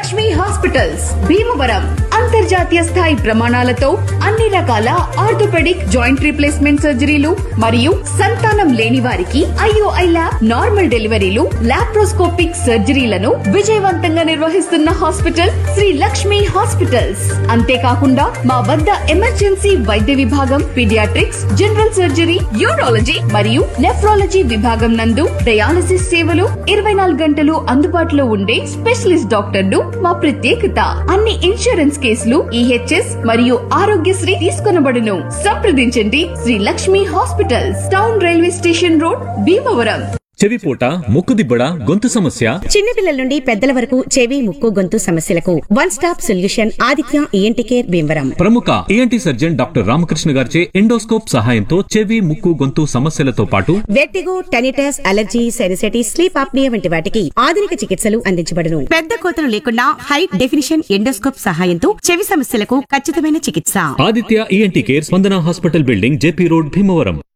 Lakshmi hospitals Bhimavaram అంతర్జాతీయ స్థాయి ప్రమాణాలతో అన్ని రకాల ఆర్థోపెడిక్ జాయింట్ రీప్లేస్మెంట్ సర్జరీలు మరియు సంతానం లేని వారికి IUI lab normal deliveries laparoscopic surgeries విజయవంతంగా నిర్వహిస్తున్న హాస్పిటల్ శ్రీ లక్ష్మి హాస్పిటల్స్ అంతేకాకుండా మా వద్ద ఎమర్జెన్సీ వైద్య విభాగం పీడియాట్రిక్స్ జనరల్ సర్జరీ యూరాలజీ మరియు నెఫ్రాలజీ విభాగం నందు డయాలసిస్ సేవలు ఇరవై నాలుగు గంటలు అందుబాటులో ఉండే స్పెషలిస్ట్ డాక్టర్లు మా ప్రత్యేకత అన్ని ఇన్సూరెన్స్ కేసులు ఈహెచ్ఎస్ మరియు ఆరోగ్యశ్రీ తీసుకొనబడును సంప్రదించండి Shri Lakshmi hospitals town railway station road Bhimavaram చెవిపోట ముక్కుదిబ్బడ గొంతు సమస్య చిన్నపిల్లల నుండి పెద్దల వరకు చెవి ముక్కు గొంతు సమస్యలకు one stop solution Aditya ENT care Bhimavaram ప్రముఖ ఏఎన్టీ సర్జన్ డాక్టర్ రామకృష్ణ గారిచే ఎండోస్కోప్ సహాయంతో చెవి ముక్కు గొంతు సమస్యలతో పాటు vertigo tinnitus allergy sinusitis sleep apnoea వంటి వాటికి ఆధునిక చికిత్సలు అందించబడును పెద్ద కోతలు లేకుండా హై డెఫినిషన్ ఎండోస్కోప్ సహాయంతో చెవి సమస్యలకు ఖచ్చితమైన చికిత్స Aditya ENT care Spandana hospital building JP road Bhimavaram